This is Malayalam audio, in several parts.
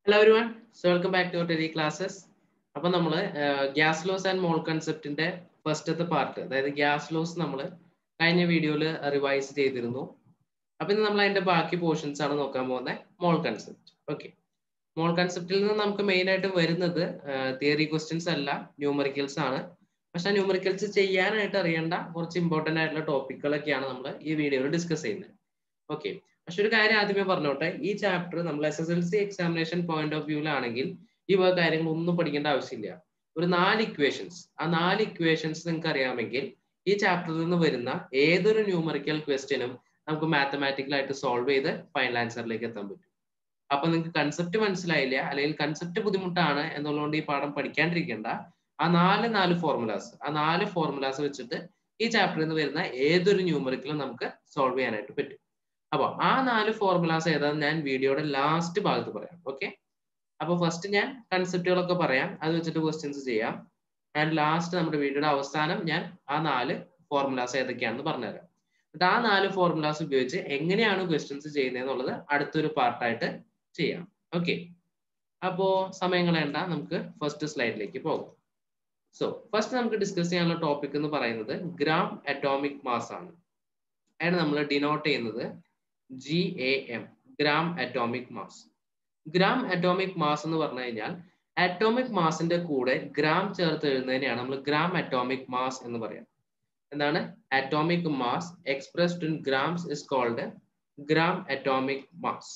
Hello everyone so welcome back to tele classes അപ്പൊ നമ്മൾ ഗ്യാസ് ലോസ് ആൻഡ് മോൾ കൺസെപ്റ്റിന്റെ ഫസ്റ്റത്തെ പാർട്ട് അതായത് ഗ്യാസ് ലോസ് നമ്മൾ കഴിഞ്ഞ വീഡിയോയിൽ റിവൈസ് ചെയ്തിരുന്നു അപ്പൊ ഇന്ന് നമ്മൾ അതിന്റെ ബാക്കി പോർഷൻസ് ആണ് നോക്കാൻ പോകുന്നത് മോൾ കൺസെപ്റ്റ് ഓക്കെ മോൾ കൺസെപ്റ്റിൽ നിന്ന് നമുക്ക് മെയിൻ ആയിട്ട് വരുന്നത് തിയറി ക്വസ്റ്റ്യൻസ് അല്ല ന്യൂമറിക്കൽസ് ആണ് പക്ഷെ ന്യൂമറിക്കൽസ് ചെയ്യാനായിട്ട് അറിയേണ്ട കുറച്ച് ഇമ്പോർട്ടന്റ് ആയിട്ടുള്ള ടോപ്പിക്കുകളൊക്കെയാണ് നമ്മൾ ഈ വീഡിയോയിൽ ഡിസ്കസ് ചെയ്യുന്നത് ഓക്കെ പക്ഷെ ഒരു കാര്യം ആദ്യമേ പറഞ്ഞോട്ടെ ഈ ചാപ്റ്റർ നമ്മൾ S S L C examination point of വ്യൂലാണെങ്കിൽ ഈ വക കാര്യങ്ങൾ ഒന്നും പഠിക്കേണ്ട ആവശ്യമില്ല ഒരു നാല് ഇക്വേഷൻസ് ആ നാല് ഇക്വേഷൻസ് നിങ്ങൾക്ക് അറിയാമെങ്കിൽ ഈ ചാപ്റ്ററിൽ നിന്ന് വരുന്ന ഏതൊരു ന്യൂമറിക്കൽ ക്വസ്റ്റ്യനും നമുക്ക് മാത്തമാറ്റിക്കലായിട്ട് സോൾവ് ചെയ്ത് ഫൈനൽ ആൻസറിലേക്ക് എത്താൻ പറ്റും അപ്പൊ നിങ്ങൾക്ക് കൺസെപ്റ്റ് മനസ്സിലായില്ല അല്ലെങ്കിൽ കൺസെപ്റ്റ് ബുദ്ധിമുട്ടാണ് എന്നുള്ളതുകൊണ്ട് ഈ പാഠം പഠിക്കാണ്ടിരിക്കേണ്ട ആ നാല് നാല് ഫോർമുലാസ് ആ നാല് ഫോർമുലാസ് വെച്ചിട്ട് ഈ ചാപ്റ്ററിൽ നിന്ന് വരുന്ന ഏതൊരു ന്യൂമറിക്കലും നമുക്ക് സോൾവ് ചെയ്യാനായിട്ട് പറ്റും അപ്പൊ ആ നാല് ഫോർമുലാസ് ഏതാന്ന് ഞാൻ വീഡിയോയുടെ ലാസ്റ്റ് ഭാഗത്ത് പറയാം ഓക്കെ അപ്പൊ ഫസ്റ്റ് ഞാൻ കൺസെപ്റ്റുകളൊക്കെ പറയാം അത് വെച്ചിട്ട് ക്വസ്റ്റ്യൻസ് ചെയ്യാം ആൻഡ് ലാസ്റ്റ് നമ്മുടെ വീഡിയോയുടെ അവസാനം ഞാൻ ആ നാല് ഫോർമുലാസ് ഏതൊക്കെയാണെന്ന് പറഞ്ഞുതരാം എന്നിട്ട് ആ നാല് ഫോർമുലാസ് ഉപയോഗിച്ച് എങ്ങനെയാണ് ക്വസ്റ്റ്യൻസ് ചെയ്യുന്നത് എന്നുള്ളത് അടുത്തൊരു പാർട്ടായിട്ട് ചെയ്യാം ഓക്കെ അപ്പോ സമയം കളയണ്ട നമുക്ക് ഫസ്റ്റ് സ്ലൈഡിലേക്ക് പോകാം സോ ഫസ്റ്റ് നമുക്ക് ഡിസ്കസ് ചെയ്യാനുള്ള ടോപ്പിക് എന്ന് പറയുന്നത് ഗ്രാം അറ്റോമിക് മാസ് ആണ് അതിന് നമ്മൾ ഡിനോട്ട് ചെയ്യുന്നത് G A M gram atomic mass gram atomic mass എന്ന് പറഞ്ഞു കഴിഞ്ഞാൽ അറ്റോമിക് മാസിന്റെ കൂടെ ഗ്രാം ചേർത്ത് എഴുതുന്നതിനെയാണ് നമ്മൾ ഗ്രാം അറ്റോമിക് മാസ് എന്ന് പറയാം എന്താണ് atomic mass expressed in grams is called gram atomic mass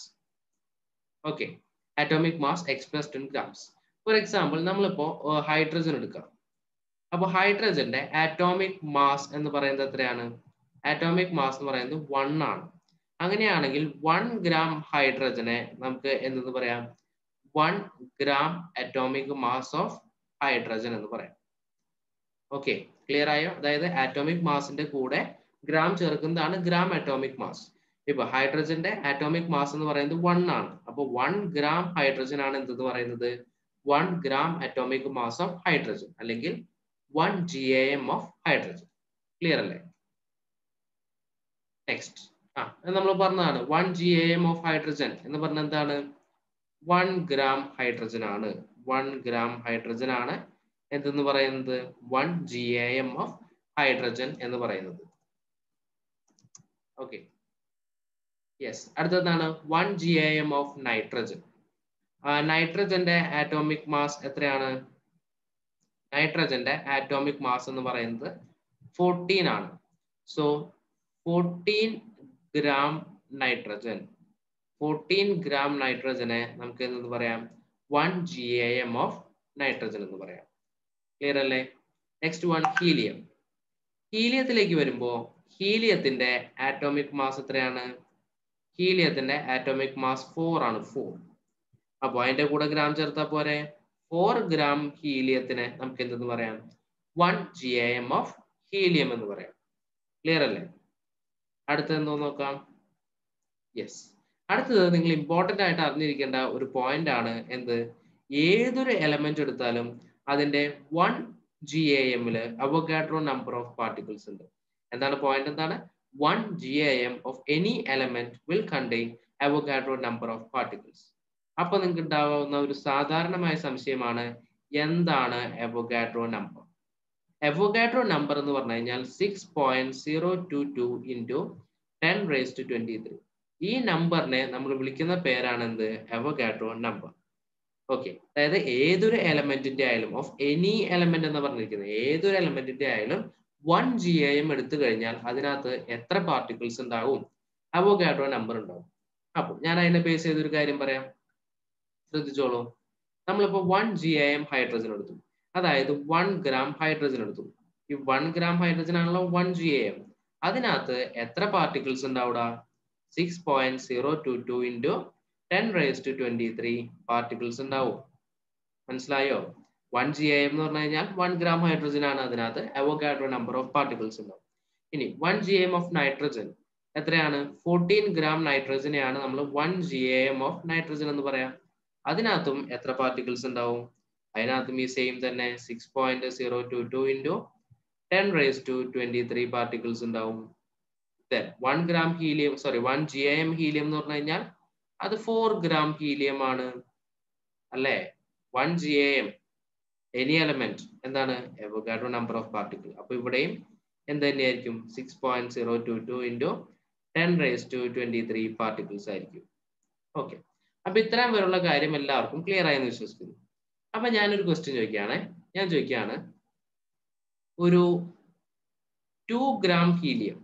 okay atomic mass expressed in grams for example നമ്മളിപ്പോ ഹൈഡ്രജൻ എടുക്കാം അപ്പൊ ഹൈഡ്രജന്റെ ആറ്റോമിക് മാസ് എന്ന് പറയുന്നത് എത്രയാണ് ആറ്റോമിക് മാസ് എന്ന് പറയുന്നത് വൺ ആണ് അങ്ങനെയാണെങ്കിൽ വൺ ഗ്രാം ഹൈഡ്രജനെ നമുക്ക് എന്തെന്ന് പറയാം one gram atomic mass of hydrogen എന്ന് പറയാം ഓക്കെ ക്ലിയർ ആയോ അതായത് ആറ്റോമിക് മാസിന്റെ കൂടെ ഗ്രാം ചേർക്കുന്നതാണ് ഗ്രാം അറ്റോമിക് മാസ് ഇപ്പൊ ഹൈഡ്രജന്റെ ആറ്റോമിക് മാസ് എന്ന് പറയുന്നത് വൺ ആണ് അപ്പൊ വൺ ഗ്രാം ഹൈഡ്രജൻ ആണ് എന്തെന്ന് പറയുന്നത് one gram atomic mass of hydrogen അല്ലെങ്കിൽ one G A M of hydrogen clear അല്ലേ നെക്സ്റ്റ് ആ നമ്മൾ പറഞ്ഞതാണ് one G A M of hydrogen എന്ന് പറഞ്ഞ എന്താണ് വൺ ഗ്രാം ഹൈഡ്രജൻ ആണ് വൺ ഗ്രാം ഹൈഡ്രജൻ ആണ് എന്തെന്ന് പറയുന്നത് one G A M of hydrogen എന്ന് പറയുന്നത് ഓക്കെ യെസ് അടുത്തതാണ് one G A M of nitrogen നൈട്രജന്റെ ആറ്റോമിക് മാസ് എത്രയാണ് നൈട്രജന്റെ ആറ്റോമിക് മാസ് എന്ന് പറയുന്നത് ഫോർട്ടീൻ ആണ് so fourteen gram nitrogen fourteen gram നൈട്രജനെ നമുക്ക് എന്തെന്ന് പറയാം one G A M of nitrogen എന്ന് പറയാം ക്ലിയർ അല്ലേ നെക്സ്റ്റ് വൺ ഹീലിയം ഹീലിയത്തിലേക്ക് വരുമ്പോൾ ഹീലിയത്തിന്റെ ആറ്റോമിക് മാസ് എത്രയാണ് ഹീലിയത്തിന്റെ ആറ്റോമിക് മാസ് ഫോർ ആണ് ഫോർ അപ്പൊ അതിന്റെ കൂടെ ഗ്രാം ചേർത്താൽ പോരെ ഫോർ ഗ്രാം ഹീലിയത്തിന് നമുക്ക് എന്തെന്ന് പറയാം one G A M of helium എന്ന് പറയാം ക്ലിയർ അല്ലേ അടുത്തത് എന്തോ നോക്കാം യെസ് അടുത്തത് നിങ്ങൾ ഇമ്പോർട്ടന്റ് ആയിട്ട് അറിഞ്ഞിരിക്കേണ്ട ഒരു പോയിന്റ് ആണ് എന്ത് ഏതൊരു എലമെന്റ് എടുത്താലും അതിന്റെ വൺ ജി എ എമ്മില് അവഗാഡ്രോ നമ്പർ ഓഫ് പാർട്ടിക്കിൾസ് ഉണ്ട് എന്താണ് പോയിന്റ് എന്താണ് one G A M of any element will contain Avogadro number of particles അപ്പൊ നിങ്ങൾക്ക് ഉണ്ടാവുന്ന ഒരു സാധാരണമായ സംശയമാണ് എന്താണ് എവോഗാഡ്രോ നമ്പർ എവോഗാഡ്രോ നമ്പർ എന്ന് പറഞ്ഞു കഴിഞ്ഞാൽ six point zero two two into ten raise to twenty three ഈ നമ്പറിനെ നമ്മൾ വിളിക്കുന്ന പേരാണ് എന്ത് എവോഗാഡ്രോ നമ്പർ ഓക്കെ അതായത് ഏതൊരു എലമെന്റിന്റെ ആയാലും ഓഫ് എനി എലമെന്റ് എന്ന് പറഞ്ഞിരിക്കുന്നത് ഏതൊരു എലമെന്റിന്റെ ആയാലും വൺ ജി എം എടുത്തു കഴിഞ്ഞാൽ അതിനകത്ത് എത്ര പാർട്ടിക്കിൾസ് ഉണ്ടാവും അവോഗാഡ്രോ നമ്പർ ഉണ്ടാവും അപ്പോൾ ഞാൻ അതിനെ ബേസ് ചെയ്തൊരു കാര്യം പറയാം ശ്രദ്ധിച്ചോളൂ നമ്മളിപ്പോ വൺ ജി എം ഹൈഡ്രജൻ എടുത്തു അതായത് വൺ ഗ്രാം ഹൈഡ്രജൻ എടുത്തു ഈ വൺ ഗ്രാം ഹൈഡ്രജൻ ആണല്ലോ വൺ ജി എം അതിനകത്ത് എത്ര പാർട്ടിക്കിൾസ് ഉണ്ടാവുക six point zero two two into ten raise to twenty three particles ഉണ്ടാവും മനസ്സിലായോ വൺ ജി എം എന്ന് പറഞ്ഞു കഴിഞ്ഞാൽ വൺ ഗ്രാം ഹൈഡ്രജൻ ആണ് അതിനകത്ത് അവോഗാഡ്രോ നമ്പർ ഓഫ് പാർട്ടിക്കിൾസ് ഉണ്ടാവും ഇനി one G M of nitrogen എത്രയാണ് ഫോർട്ടീൻ ഗ്രാം നൈട്രജനെയാണ് നമ്മൾ one G M of nitrogen എന്ന് പറയാം അതിനകത്തും എത്ര പാർട്ടിക്കിൾസ് ഉണ്ടാവും അതിനകത്തും ഈ സെയിം തന്നെ six point zero two two into ten raise to twenty three particles ഉണ്ടാവും then one gram helium sorry one G M helium എന്ന് പറഞ്ഞു കഴിഞ്ഞാൽ അത് ഫോർ ഗ്രാം ഹീലിയം ആണ് അല്ലേ one G A M any element എന്താണ് എവോഗാഡ്രോ നമ്പർ ഓഫ് പാർട്ടിക്കിൾ അപ്പൊ ഇവിടെയും എന്ത് തന്നെയായിരിക്കും six point zero two two into ten raise to twenty three particles ആയിരിക്കും ഓക്കെ അപ്പൊ ഇത്രയും വരെയുള്ള കാര്യം എല്ലാവർക്കും ക്ലിയർ ആയെന്ന് വിശ്വസിക്കുന്നു അപ്പൊ ഞാനൊരു ക്വസ്റ്റ്യൻ ചോദിക്കുകയാണ് ഞാൻ ചോദിക്കുകയാണ് ഒരു two gram helium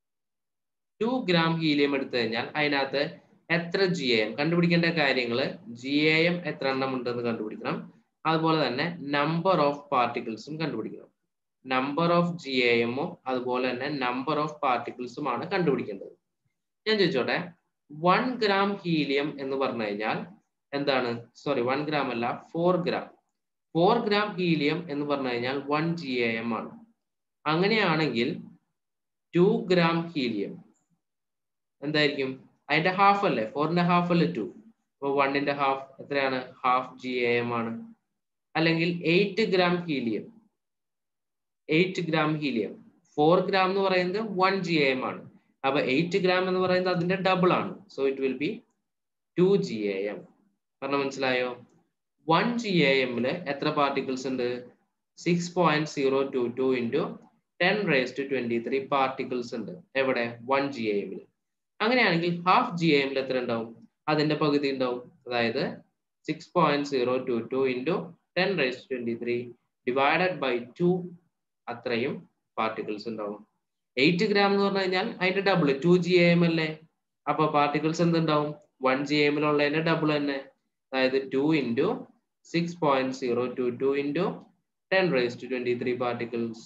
two gram helium എടുത്തു കഴിഞ്ഞാൽ അതിനകത്ത് എത്ര ജി എ എം കണ്ടുപിടിക്കേണ്ട കാര്യങ്ങൾ ജി എ എം എത്ര എണ്ണം ഉണ്ടെന്ന് കണ്ടുപിടിക്കണം അതുപോലെ തന്നെ നമ്പർ ഓഫ് പാർട്ടിക്കിൾസും കണ്ടുപിടിക്കണം നമ്പർ ഓഫ് ജി എ എമ്മും അതുപോലെ തന്നെ നമ്പർ ഓഫ് പാർട്ടിക്കിൾസുമാണ് കണ്ടുപിടിക്കേണ്ടത് ഞാൻ ചോദിച്ചോട്ടെ വൺ ഗ്രാം ഹീലിയം എന്ന് പറഞ്ഞു കഴിഞ്ഞാൽ എന്താണ് സോറി വൺ ഗ്രാം അല്ല four gram four gram helium എന്ന് പറഞ്ഞു കഴിഞ്ഞാൽ വൺ ജി എ എം ആണ് അങ്ങനെയാണെങ്കിൽ ടു ഗ്രാം ഹീലിയം എന്തായിരിക്കും അതിന്റെ ഹാഫ് അല്ലേ ഫോറിന്റെ ഹാഫ് അല്ലേ ടു അപ്പൊ വണ്ണിന്റെ ഹാഫ് എത്രയാണ് ഹാഫ് ജി എ എം ആണ് അല്ലെങ്കിൽ eight gram helium eight gram helium four gram എന്ന് പറയുന്നത് വൺ ജി എം ആണ് അപ്പൊ എയ്റ്റ് ഗ്രാം എന്ന് പറയുന്നത് അതിന്റെ ഡബിൾ ആണ് so it will be two G A M പറഞ്ഞ മനസ്സിലായോ വൺ ജി എ എമ്മില് എത്ര പാർട്ടിക്കിൾസ് ഉണ്ട് six point zero two two into ten raise to twenty three particles ഉണ്ട് എവിടെ വൺ ജി എ എമ്മിൽ അങ്ങനെയാണെങ്കിൽ ഹാഫ് ജി എമ്മിൽ എത്ര ഉണ്ടാവും അതിന്റെ പകുതി ഉണ്ടാവും അതായത് six point zero two two into ten raise twenty three divided by two അത്രയും പാർട്ടിക്കിൾസ് ഉണ്ടാവും എയ്റ്റ് ഗ്രാം എന്ന് പറഞ്ഞു കഴിഞ്ഞാൽ അതിന്റെ ഡബിൾ ടു ജി എം അല്ലേ അപ്പൊ പാർട്ടിക്കിൾസ് എന്തുണ്ടാവും വൺ ജി എമ്മിലുള്ളതിന്റെ ഡബിൾ തന്നെ അതായത് two into six point zero two two into ten raise to twenty three particles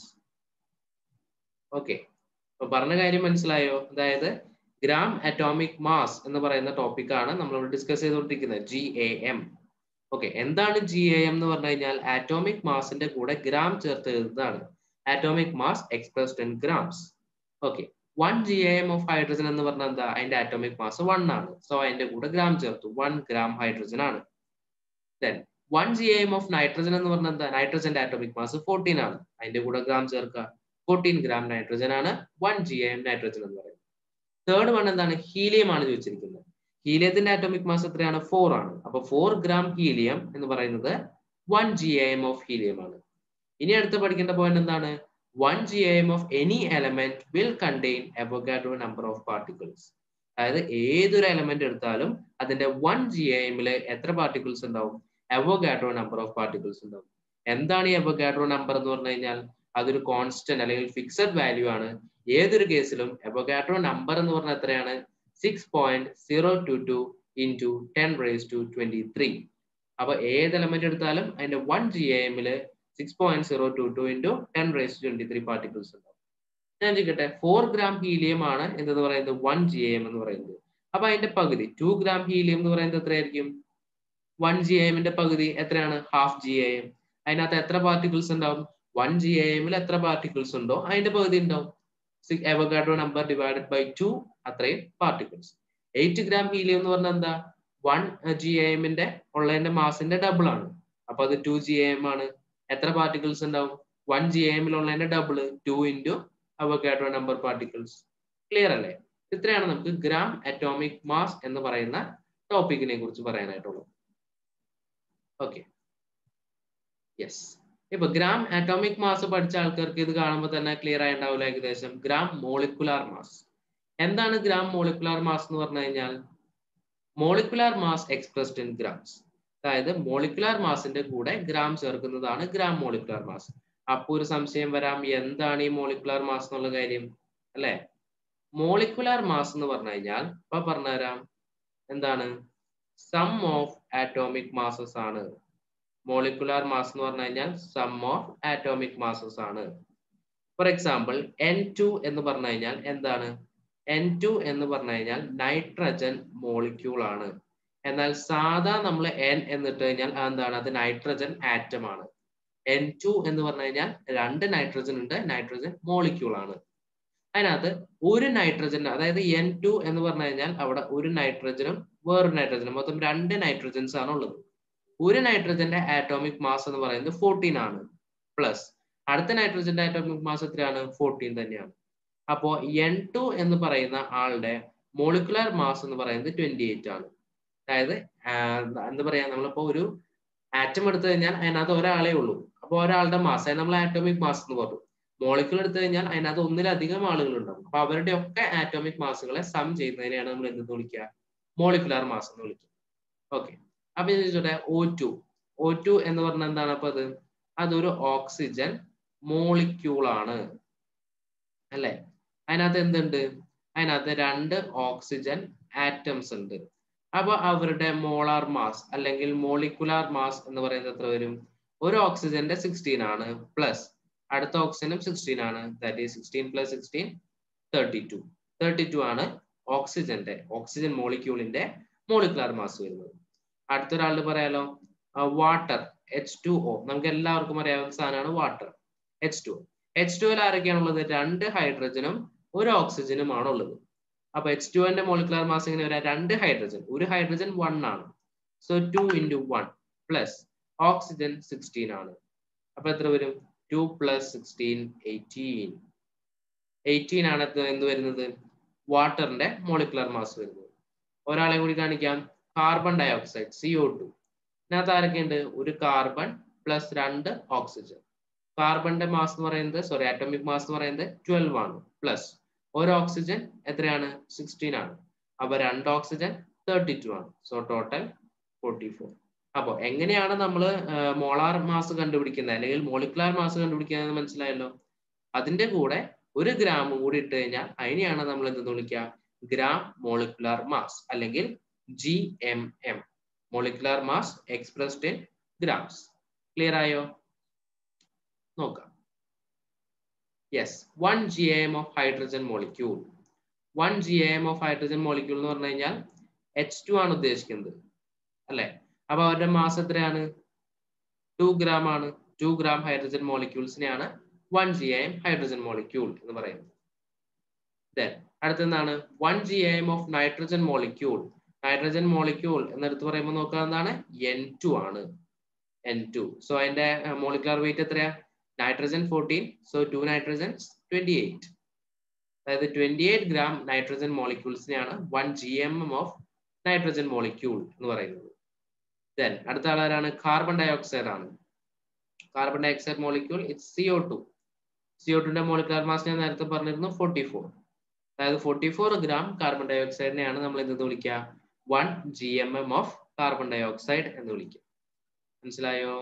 okay അപ്പൊ പറഞ്ഞ കാര്യം മനസ്സിലായോ അതായത് ഗ്രാം അറ്റോമിക് മാസ് എന്ന് പറയുന്ന ടോപ്പിക്കാണ് നമ്മൾ ഡിസ്കസ് ചെയ്തുകൊണ്ടിരിക്കുന്നത് ജി എ എം ഓക്കെ എന്താണ് ജി എ എം എന്ന് പറഞ്ഞു കഴിഞ്ഞാൽ ആറ്റോമിക് മാസിന്റെ കൂടെ ഗ്രാം ചേർത്ത് എഴുതുന്നതാണ് atomic mass expressed in grams okay one G M of hydrogen എന്ന് പറഞ്ഞാൽ എന്താ അതിന്റെ ആറ്റോമിക് മാസ് വൺ ആണ് സോ അതിന്റെ കൂടെ ഗ്രാം ചേർത്തു വൺ ഗ്രാം ഹൈഡ്രജൻ ആണ് then one G M of nitrogen എന്ന് പറഞ്ഞാൽ എന്താ നൈട്രജന്റെ ആറ്റോമിക് മാസ് ഫോർട്ടീൻ ആണ് അതിന്റെ കൂടെ ഗ്രാം ചേർക്കുക ഫോർട്ടീൻ ഗ്രാം നൈട്രജൻ ആണ് വൺ ജി എം നൈട്രജൻ എന്ന് പറയുന്നത് തേർഡ് വൺ എന്താണ് ഹീലിയം ആണ് ചോദിച്ചിരിക്കുന്നത് ഹീലിയത്തിന്റെ ആറ്റോമിക് മാസ് എത്രയാണ് ഫോർ ആണ് അപ്പൊ ഫോർ ഗ്രാം ഹീലിയം എന്ന് പറയുന്നത് one G M of helium ആണ് ഇനി അടുത്ത് പഠിക്കേണ്ട പോയിന്റ് എന്താണ് one G M of any element will contain Avogadro number of particles അതായത് ഏതൊരു എലമെന്റ് എടുത്താലും അതിന്റെ വൺ ജി എമ്മില് എത്ര പാർട്ടിക്കിൾസ് ഉണ്ടാവും എവോഗാഡ്രോ നമ്പർ ഓഫ് പാർട്ടിക്കിൾസ് ഉണ്ടാവും എന്താണ് ഈ എവോഗാഡ്രോ നമ്പർ എന്ന് പറഞ്ഞു കഴിഞ്ഞാൽ അതൊരു കോൺസ്റ്റന്റ് അല്ലെങ്കിൽ ഫിക്സഡ് വാല്യൂ ആണ് ഏതൊരു കേസിലും എവോഗാഡ്രോ നമ്പർ എന്ന് പറഞ്ഞാൽ എത്രയാണ് six point zero two two into ten raise to twenty three അപ്പൊ ഏത് എലമെന്റ് എടുത്താലും അതിന്റെ വൺ ജി എമ്മില് six point zero two two into ten raise twenty three particles ഉണ്ടാവും ഞാൻ ചോദിക്കട്ടെ ഫോർ ഗ്രാം ഹീലിയം ആണ് എന്തെന്ന് പറയുന്നത് വൺ ജി എം എന്ന് പറയുന്നത് അപ്പൊ അതിന്റെ പകുതി ടു ഗ്രാം ഹീലിയം എന്ന് പറയുന്നത് എത്രയായിരിക്കും വൺ ജി എമ്മിന്റെ പകുതി എത്രയാണ് ഹാഫ് ജി എം അതിനകത്ത് എത്ര പാർട്ടിക്കിൾസ് ഉണ്ടാവും വൺ ജി എമ്മിൽ എത്ര പാർട്ടിക്കിൾസ് ഉണ്ടോ അതിന്റെ പകുതി ഉണ്ടാവും Avogadro number divided by two അത്രയും പാർട്ടിക്കിൾസ് എയ്റ്റ് ഗ്രാം ഹീലിയം എന്ന് പറഞ്ഞാൽ എന്താ വൺ ജി എമ്മിന്റെ ഉള്ളതിന്റെ മാസിന്റെ ഡബിൾ ആണ് അപ്പൊ അത് ടു ജി എം ആണ് എത്ര പാർട്ടിക്കിൾസ് ഉണ്ടാവും വൺ ജി എമ്മിലുള്ളതിന്റെ double two into Avogadro number particles clear അല്ലേ ഇത്രയാണ് നമുക്ക് ഗ്രാം അറ്റോമിക് മാസ് എന്ന് പറയുന്ന ടോപ്പിക്കിനെ കുറിച്ച് പറയാനായിട്ടുള്ളത് ഓക്കെ യെസ് ഇപ്പൊ ഗ്രാം അറ്റോമിക് മാസ് പഠിച്ച ആൾക്കാർക്ക് ഇത് കാണുമ്പോൾ തന്നെ ക്ലിയർ ആയിട്ടുണ്ടാവില്ല ഏകദേശം ഗ്രാം മോളിക്കുലാർ മാസ് എന്താണ് ഗ്രാം മോളിക്കുലാർ മാസ് എന്ന് പറഞ്ഞു കഴിഞ്ഞാൽ molecular mass expressed in grams അതായത് മോളിക്കുലാർ മാസിന്റെ കൂടെ ഗ്രാം ചേർക്കുന്നതാണ് ഗ്രാം മോളിക്കുലാർ മാസ് അപ്പൊ ഒരു സംശയം വരാം എന്താണ് ഈ മോളിക്കുലാർ മാസ് എന്നുള്ള കാര്യം അല്ലെ മോളിക്കുലാർ മാസ് എന്ന് പറഞ്ഞു കഴിഞ്ഞാൽ ഇപ്പൊ പറഞ്ഞുതരാം എന്താണ് സം ഓഫ് ആറ്റോമിക് മാസസ് ആണ് മോളിക്കുലാർ മാസ് എന്ന് പറഞ്ഞു കഴിഞ്ഞാൽ സം ഓഫ് ആറ്റോമിക് മാസസ് ആണ് ഫോർ എക്സാമ്പിൾ എൻ ടു എന്ന് പറഞ്ഞു കഴിഞ്ഞാൽ എന്താണ് എൻ ടു എന്ന് പറഞ്ഞു കഴിഞ്ഞാൽ നൈട്രജൻ മോളിക്യൂൾ ആണ് എന്നാൽ സാധാ നമ്മൾ എൻ എന്നിട്ട് കഴിഞ്ഞാൽ എന്താണ് അത് നൈട്രജൻ ആറ്റം ആണ് എൻ ടു എന്ന് പറഞ്ഞു കഴിഞ്ഞാൽ രണ്ട് നൈട്രജൻ ഉണ്ട് നൈട്രജൻ മോളിക്യൂൾ ആണ് അതിനകത്ത് ഒരു നൈട്രജൻ അതായത് എൻ ടു എന്ന് പറഞ്ഞു കഴിഞ്ഞാൽ അവിടെ ഒരു നൈട്രജനും വേറൊരു നൈട്രജനും മൊത്തം രണ്ട് നൈട്രജൻസ് ആണ് ഉള്ളത് ഒരു നൈട്രജന്റെ ആറ്റോമിക് മാസ് എന്ന് പറയുന്നത് ഫോർട്ടീൻ ആണ് പ്ലസ് അടുത്ത നൈട്രജന്റെ ആറ്റോമിക് മാസ് എത്രയാണ് ഫോർട്ടീൻ തന്നെയാണ് അപ്പോ എൻ ടു എന്ന് പറയുന്ന ആളുടെ മോളിക്കുലർ മാസ് എന്ന് പറയുന്നത് ട്വന്റി എയ്റ്റ് ആണ് അതായത് എന്താ പറയാ നമ്മളിപ്പോ ഒരു ആറ്റം എടുത്തു കഴിഞ്ഞാൽ അതിനകത്ത് ഒരാളേ ഉള്ളൂ അപ്പോൾ ഒരാളുടെ മാസ് അതിന് നമ്മൾ ആറ്റോമിക് മാസ് എന്ന് പറഞ്ഞു മോളിക്യൂൾ എടുത്തു കഴിഞ്ഞാൽ അതിനകത്ത് ഒന്നിലധികം ആളുകൾ ഉണ്ടാവും അപ്പൊ അവരുടെ ഒക്കെ ആറ്റോമിക് മാസുകളെ സം ചെയ്യുന്നതിനെയാണ് നമ്മൾ എന്തെന്ന് വിളിക്കുക മോളിക്കുലാർ മാസ് എന്ന് വിളിക്കുക ഓക്കെ അപ്പൊ ഞാൻ ചോദിച്ചോട്ടെ ഒ ടു ഒ ടു എന്ന് പറഞ്ഞാൽ എന്താണ് അപ്പൊ അത് അതൊരു ഓക്സിജൻ മോളിക്യൂൾ ആണ് അല്ലെ അതിനകത്ത് എന്തുണ്ട് അതിനകത്ത് രണ്ട് ഓക്സിജൻ ആറ്റംസ് ഉണ്ട് അപ്പൊ അവരുടെ മോളാർ മാസ് അല്ലെങ്കിൽ മോളിക്കുലാർ മാസ് എന്ന് പറയുന്നത് എത്ര വരും ഒരു ഓക്സിജന്റെ സിക്സ്റ്റീൻ ആണ് പ്ലസ് അടുത്ത ഓക്സിജനും സിക്സ്റ്റീൻ ആണ് that is sixteen plus sixteen thirty two thirty two ആണ് ഓക്സിജന്റെ ഓക്സിജൻ മോളിക്യൂളിന്റെ മോളിക്കുലാർ മാസ് വരുന്നത് അടുത്തൊരാളുടെ പറയാലോ വാട്ടർ എച്ച് ടു ഒ നമുക്ക് എല്ലാവർക്കും അറിയാവുന്ന സാധനമാണ് വാട്ടർ എച്ച് ടു എച്ച് ടുവിൽ ആരൊക്കെയാണുള്ളത് രണ്ട് ഹൈഡ്രജനും ഒരു ഓക്സിജനുമാണ് ഉള്ളത് അപ്പൊ എച്ച് ടുവിന്റെ മോളിക്കുലാർ മാസ് എങ്ങനെ വരാം രണ്ട് ഹൈഡ്രജൻ ഒരു ഹൈഡ്രജൻ വൺ ആണ് so two into one plus oxygen sixteen ആണ് അപ്പൊ എത്ര വരും two plus sixteen eighteen eighteen ആണ് എന്ത് വരുന്നത് വാട്ടറിന്റെ മോളിക്കുലർ മാസ് വരുന്നത് ഒരാളെ കൂടി കാണിക്കാം carbon dioxide C O two ഇതിനകത്ത് ആരൊക്കെയുണ്ട് ഒരു കാർബൺ പ്ലസ് രണ്ട് ഓക്സിജൻ കാർബണിന്റെ മാസ് എന്ന് പറയുന്നത് സോറി ആറ്റോമിക് മാസ് എന്ന് പറയുന്നത് ട്വൽവ് ആണ് പ്ലസ് ഒരു ഓക്സിജൻ എത്രയാണ് സിക്സ്റ്റീൻ ആണ് അപ്പൊ രണ്ട് ഓക്സിജൻ തേർട്ടി ടു ആണ് സോ ടോട്ടൽ ഫോർട്ടി ഫോർ അപ്പോൾ എങ്ങനെയാണ് നമ്മൾ മോളാർ മാസ് കണ്ടുപിടിക്കുന്നത് അല്ലെങ്കിൽ മോളിക്കുലാർ മാസ് കണ്ടുപിടിക്കുന്നത് മനസ്സിലായല്ലോ അതിന്റെ കൂടെ ഒരു ഗ്രാമും കൂടി ഇട്ട് കഴിഞ്ഞാൽ അതിനെയാണ് നമ്മൾ എന്തെന്ന് വിളിക്കുക ഗ്രാം മോളിക്കുലാർ മാസ് അല്ലെങ്കിൽ G M M molecular mass expressed in grams clear ആയോ നോക്കാം yes one G M of hydrogen molecule one G M of hydrogen molecule എന്ന് പറഞ്ഞു കഴിഞ്ഞാൽ എച്ച് ടു ആണ് ഉദ്ദേശിക്കുന്നത് അല്ലെ അപ്പൊ അവരുടെ മാസ് എത്രയാണ് ടു ഗ്രാം ആണ് ടു ഗ്രാം ഹൈഡ്രജൻ മോളിക്യൂൾസിനെയാണ് one G M hydrogen molecule എന്ന് പറയുന്നത് ദെൻ അടുത്തെന്താണ് one G M of nitrogen molecule nitrogen molecule എന്നെടുത്ത് പറയുമ്പോൾ നോക്കുക എന്താണ് എൻ ടു ആണ് എൻ ടു സോ അതിന്റെ മോളിക്കുലർ വെയിറ്റ് എത്രയാ nitrogen fourteen so two nitrogen twenty eight അതായത് ട്വന്റി എയ്റ്റ് ഗ്രാം നൈട്രജൻ മോളിക്യൂൾസിനെയാണ് one G M M of nitrogen molecule എന്ന് പറയുന്നത് ദെൻ അടുത്ത ആളാരാണ് കാർബൺ ഡൈ ഓക്സൈഡ് ആണ് carbon dioxide molecule it's C O two C O ടുന്റെ മോളിക്കുലർ മാസ് ഞാൻ നേരത്തെ പറഞ്ഞിരുന്നു ഫോർട്ടി ഫോർ അതായത് ഫോർട്ടി ഫോർ ഗ്രാം കാർബൺ ഡൈ ഓക്സൈഡിനെയാണ് നമ്മൾ എന്തെന്ന് വിളിക്കുക one G M M of carbon dioxide എന്ന് വിളിക്കുക മനസ്സിലായോ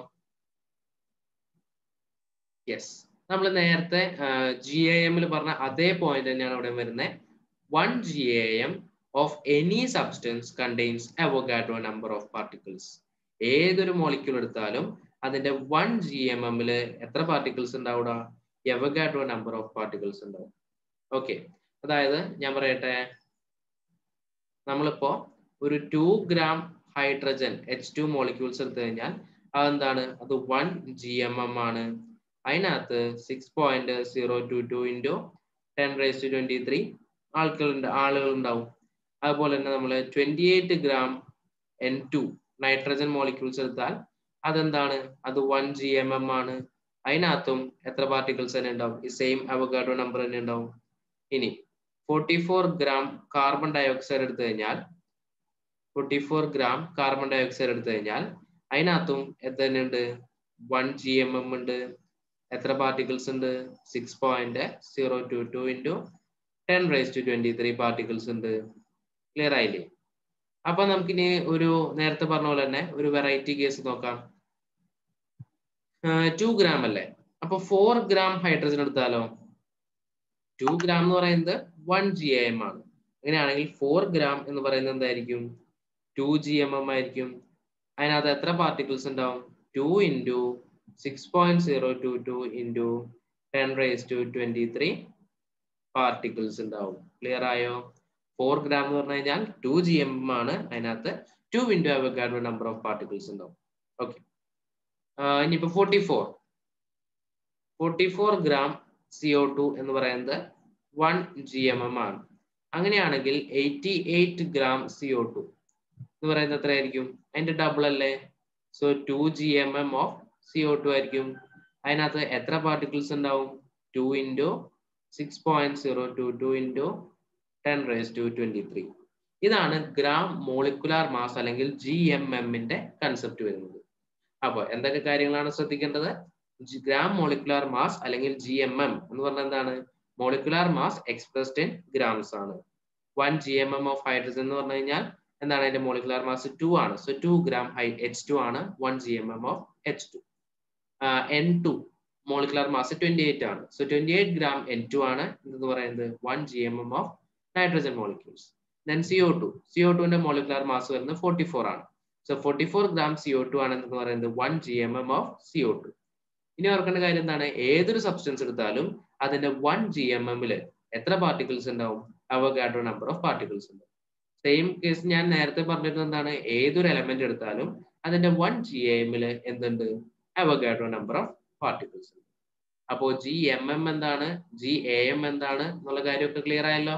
യെസ് നമ്മൾ നേരത്തെ ജി എ എമ്മിൽ പറഞ്ഞ അതേ പോയിന്റ് തന്നെയാണ് ഇവിടെ വരുന്നത് one G A M of any substance contains Avogadro number of particles ഏതൊരു മോളിക്യൂൾ എടുത്താലും അതിന്റെ വൺ ജി എം എമ്മില് എത്ര പാർട്ടിക്കിൾസ് ഉണ്ടാവുക എവഗാഡ്രോ നമ്പർ ഓഫ് പാർട്ടിക്കിൾസ് ഉണ്ടാവും ഓക്കെ അതായത് ഞാൻ പറയട്ടെ നമ്മളിപ്പോ ഒരു two gram hydrogen H two molecules എടുത്തു കഴിഞ്ഞാൽ അതെന്താണ് അത് വൺ ജി എം എം ആണ് അതിനകത്ത് six point zero two two into ten raise to twenty three ആൾക്കുണ്ട് ആളുകൾ ഉണ്ടാവും അതുപോലെ തന്നെ നമ്മൾ twenty eight gram N two nitrogen molecules എടുത്താൽ അതെന്താണ് അത് വൺ ജി എം എം ആണ് അതിനകത്തും എത്ര പാർട്ടിക്കിൾസ് തന്നെ ഉണ്ടാവും ഈ സെയിം അവഗാഡോ നമ്പർ തന്നെ ഉണ്ടാവും ഇനി forty four gram carbon dioxide എടുത്തു കഴിഞ്ഞാൽ forty four gram carbon dioxide എടുത്തു കഴിഞ്ഞാൽ അതിനകത്തും എത്ര തന്നെ ഉണ്ട് വൺ ജി എം എം ഉണ്ട് എത്ര പാർട്ടിക്കിൾസ് ഉണ്ട് six point zero two two into ten raise to twenty three particles ഉണ്ട് ക്ലിയർ ആയില്ലേ അപ്പൊ നമുക്കിനി ഒരു നേരത്തെ പറഞ്ഞ പോലെ തന്നെ ഒരു വെറൈറ്റി കേസ് നോക്കാം ടു ഗ്രാം അല്ലേ അപ്പൊ ഫോർ ഗ്രാം ഹൈഡ്രജൻ എടുത്താലോ ടു ഗ്രാം എന്ന് പറയുന്നത് വൺ ജി എം ആണ് അങ്ങനെയാണെങ്കിൽ ഫോർ ഗ്രാം എന്ന് പറയുന്നത് എന്തായിരിക്കും ടു ജി എം എം ആയിരിക്കും അതിനകത്ത് എത്ര പാർട്ടിക്കിൾസ് ഉണ്ടാവും two into six point zero two two into ten raise to twenty three particles ഉണ്ടാവും ക്ലിയർ ആയോ ഫോർ ഗ്രാം എന്ന് പറഞ്ഞു കഴിഞ്ഞാൽ ടു ജി എം ആണ് അതിനകത്ത് two into Avogadro number of particles ഉണ്ടാവും ഓക്കെ ഇനിയിപ്പോ forty four forty four gram C O two എന്ന് പറയുന്നത് വൺ ജി എം എം ആണ് അങ്ങനെയാണെങ്കിൽ eighty eight gram C O two എന്ന് പറയുന്നത് എത്രയായിരിക്കും അതിന്റെ ഡബിൾ അല്ലേ so two G M M of C O two ആയിരിക്കും അതിനകത്ത് എത്ര പാർട്ടിക്കിൾസ് ഉണ്ടാവും two into six point zero two two into ten raise to twenty three ഇതാണ് ഗ്രാം മോളിക്കുലാർ മാസ് അല്ലെങ്കിൽ ജി എം എമ്മിന്റെ കൺസെപ്റ്റ് വരുന്നത് അപ്പൊ എന്തൊക്കെ കാര്യങ്ങളാണ് ശ്രദ്ധിക്കേണ്ടത് ഗ്രാം മോളിക്കുലാർ മാസ് അല്ലെങ്കിൽ ജി എം എം എന്ന് പറഞ്ഞാൽ എന്താണ് molecular mass expressed in grams ആണ് one G M M of hydrogen എന്ന് പറഞ്ഞു കഴിഞ്ഞാൽ എന്താണ് അതിന്റെ മോളിക്കുലാർ മാസ് ടു ആണ് so two gram high H two ആണ് one G M M of H two N two molecular mass twenty eight ആണ് so twenty eight gram N two ആണ് എന്ന് പറയുന്നത് one G M M of nitrogen molecules then C O two C O ടുവിന്റെ മോളിക്കുലാർ മാസ് വരുന്നത് ഫോർട്ടി ഫോർ ആണ് so forty four gram C O two ആണ് എന്ന് പറയുന്നത് one G M M of C O two ഇനി ഓർക്കേണ്ട കാര്യം എന്താണ് ഏതൊരു സബ്സ്റ്റൻസ് എടുത്താലും അതിന്റെ വൺ ജി എം എമ്മില് എത്ര പാർട്ടിക്കിൾസ് ഉണ്ടാവും അവഗാഡ്രോ നമ്പർ ഓഫ് പാർട്ടിക്കിൾസ് ഉണ്ട് സെയിം കേസ് ഞാൻ നേരത്തെ പറഞ്ഞിരുന്നത് എന്താണ് ഏതൊരു എലമെന്റ് എടുത്താലും അതിന്റെ വൺ ജി എമ്മില് എന്തുണ്ട് അവഗാഡ്രോ നമ്പർ ഓഫ് പാർട്ടിക്കിൾസ് ഉണ്ട് അപ്പോ ജി എം എം എന്താണ് ജി എ എം എന്താണ് എന്നുള്ള കാര്യമൊക്കെ ക്ലിയർ ആയല്ലോ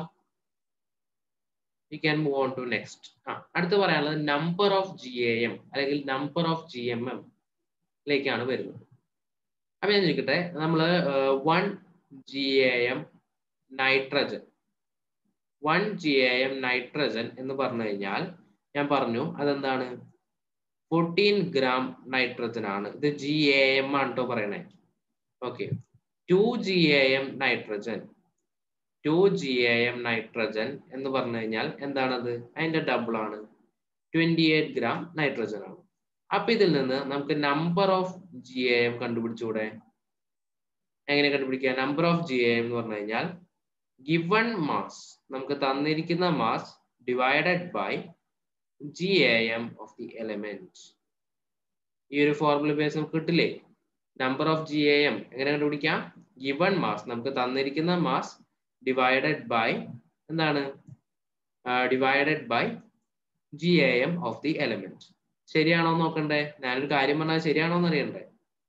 we can move on to next ആ അടുത്ത് പറയാനുള്ളത് number of G A M അല്ലെങ്കിൽ number of G M M ലേക്കാണ് വരുന്നത് അപ്പൊ ഞാൻ ചോദിക്കട്ടെ നമ്മള് one G A M nitrogen one G A M nitrogen എന്ന് പറഞ്ഞു കഴിഞ്ഞാൽ ഞാൻ പറഞ്ഞു അതെന്താണ് ഫോർട്ടീൻ ഗ്രാം നൈട്രജൻ ആണ് ഇത് ജി എ എം ആണ് കേട്ടോ പറയണേ okay two G A M nitrogen two G A M nitrogen എന്ന് പറഞ്ഞു കഴിഞ്ഞാൽ എന്താണത് അതിന്റെ ഡബിൾ ആണ് ട്വന്റി എയ്റ്റ് ഗ്രാം നൈട്രജൻ ആണ് അപ്പൊ ഇതിൽ നിന്ന് നമുക്ക് number of G A M കണ്ടുപിടിച്ചൂടെ എങ്ങനെ കണ്ടുപിടിക്കുക number of G A M എന്ന് പറഞ്ഞു കഴിഞ്ഞാൽ ഗിവൺ മാസ് നമുക്ക് തന്നിരിക്കുന്ന mass divided by G A M of the element ഈ ഒരു ഫോർമുല ബേസ് നമുക്ക് കിട്ടില്ലേ number of G A M എങ്ങനെ കണ്ടുപിടിക്കാം ഗിവൺ മാസ് നമുക്ക് തന്നിരിക്കുന്ന മാസ് ഡിവൈഡഡ് ബൈ എന്താണ് divided by G A M of the element ശരിയാണോ നോക്കണ്ടേ ഞാനൊരു കാര്യം പറഞ്ഞാൽ ശരിയാണോ എന്ന് അറിയണ്ടേ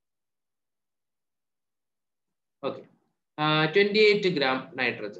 okay twenty eight gram nitrogen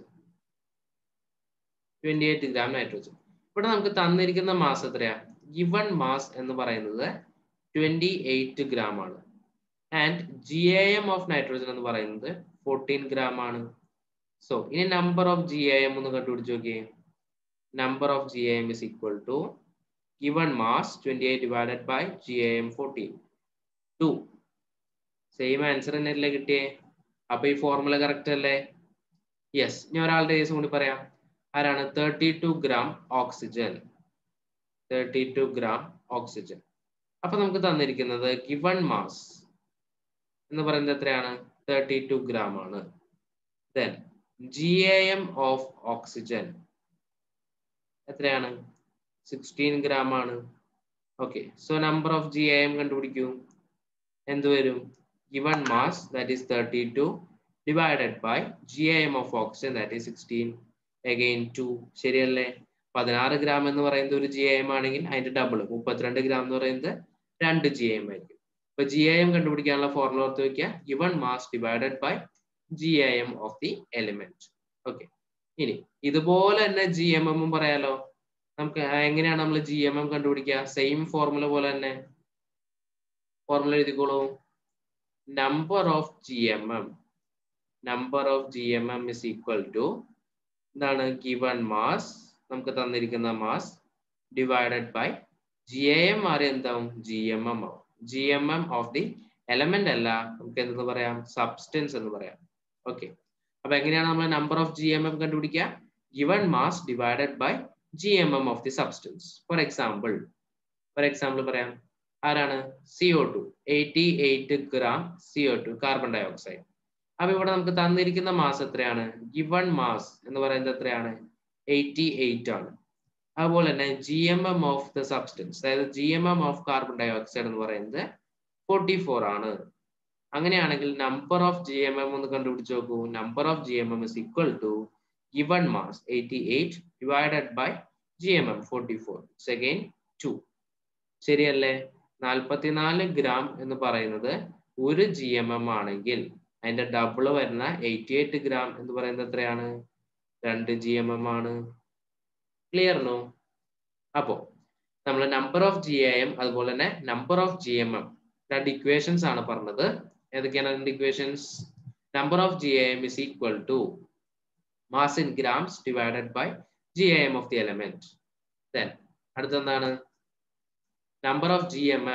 twenty eight gram nitrogen ഇവിടെ നമുക്ക് തന്നിരിക്കുന്ന മാസ് എത്രയാ ഗിവൺ മാസ് എന്ന് പറയുന്നത് ട്വന്റി എയ്റ്റ് ഗ്രാം ആണ് and G A M of nitrogen എന്ന് പറയുന്നത് ഫോർട്ടീൻ ഗ്രാം ആണ് സോ ഇനി number of G A M ഒന്ന് കണ്ടുപിടിച്ച് നോക്കിയേ number of G A M is equal to given mass 28 divided by GAM 14 2 same answer തന്നെയല്ലേ കിട്ടിയേ അപ്പൊ ഈ ഫോർമുല കറക്റ്റ് അല്ലേ യെസ് ഇനി ഒരാളുടെ കേസ് കൂടി പറയാം ആരാണ് thirty two gram oxygen thirty two gram oxygen അപ്പൊ നമുക്ക് തന്നിരിക്കുന്നത് ഗിവൺ മാസ് എന്ന് പറയുന്നത് എത്രയാണ് തേർട്ടി ടു ഗ്രാം ആണ് then G A M of oxygen എത്രയാണ് സിക്സ്റ്റീൻ ഗ്രാം ആണ് okay so number of G M കണ്ടുപിടിക്കൂ എന്ത് വരും given mass that is thirty two divided by G M of oxygen that is sixteen again two ശരിയല്ലേ പതിനാറ് ഗ്രാം എന്ന് പറയുന്നത് ഒരു ജി എം ആണെങ്കിൽ അതിന്റെ ഡബിൾ മുപ്പത്തിരണ്ട് ഗ്രാം എന്ന് പറയുന്നത് രണ്ട് ജി എം ആയിരിക്കും അപ്പൊ ജി എം കണ്ടുപിടിക്കാനുള്ള ഫോർമുല ഓർത്ത് വെക്കുക given mass divided by G M of the element okay ഇനി ഇതുപോലെ തന്നെ ജി എം എമ്മും പറയാലോ നമുക്ക് എങ്ങനെയാണ് നമ്മൾ ജി എം എം കണ്ടുപിടിക്കുക സെയിം ഫോർമുല പോലെ തന്നെ ഫോർമുല എഴുതിക്കോളൂ number of G M M number of G M M is equal to എന്താണ് ഗിവൺ മാസ് നമുക്ക് തന്നിരിക്കുന്ന mass divided by G A M മാറി എന്താവും ജി എം എം ആവും G M M of the element അല്ല നമുക്ക് എന്തെന്ന് പറയാം സബ്സ്റ്റൻസ് എന്ന് പറയാം ഓക്കെ അപ്പൊ എങ്ങനെയാണ് നമ്മൾ number of G M M കണ്ടുപിടിക്കുക given mass divided by G M M of the substance for example for example പറയാം ആരാണ് C O two eighty eight gram C O two carbon dioxide അപ്പൊ ഇവിടെ നമുക്ക് തന്നിരിക്കുന്ന മാസ് എത്രയാണ് ഗിവൺ മാസ് എന്ന് പറയുന്നത് എത്രയാണ് എയ്റ്റി എയ്റ്റ് ആണ് അതുപോലെ തന്നെ G M M of the substance അതായത് G M M of carbon dioxide എന്ന് പറയുന്നത് ഫോർട്ടി ഫോർ ആണ് അങ്ങനെയാണെങ്കിൽ number of G M M ഒന്ന് കണ്ടുപിടിച്ച് നോക്കൂ number of G M M is equal to given mass 88 divided by GMM 44. It's again 2. ശരിയല്ലേ നാൽപ്പത്തിനാല് ഗ്രാം എന്ന് പറയുന്നത് ഒരു ജി എം എം ആണെങ്കിൽ അതിന്റെ ഡബിൾ വരുന്ന എയ്റ്റി എയ്റ്റ് ഗ്രാം എന്ന് പറയുന്നത് എത്രയാണ് രണ്ട് ജി എം എം ആണ് ക്ലിയർ നോ അപ്പോ നമ്മൾ number of G A M അതുപോലെ തന്നെ number of G M M രണ്ട് ഇക്വേഷൻസ് ആണ് പറഞ്ഞത് ഏതൊക്കെയാണ് രണ്ട് equations number of G A M is equal to mass in grams divided by GAM of the element. Then അടുത്തെന്താണ് number of G M M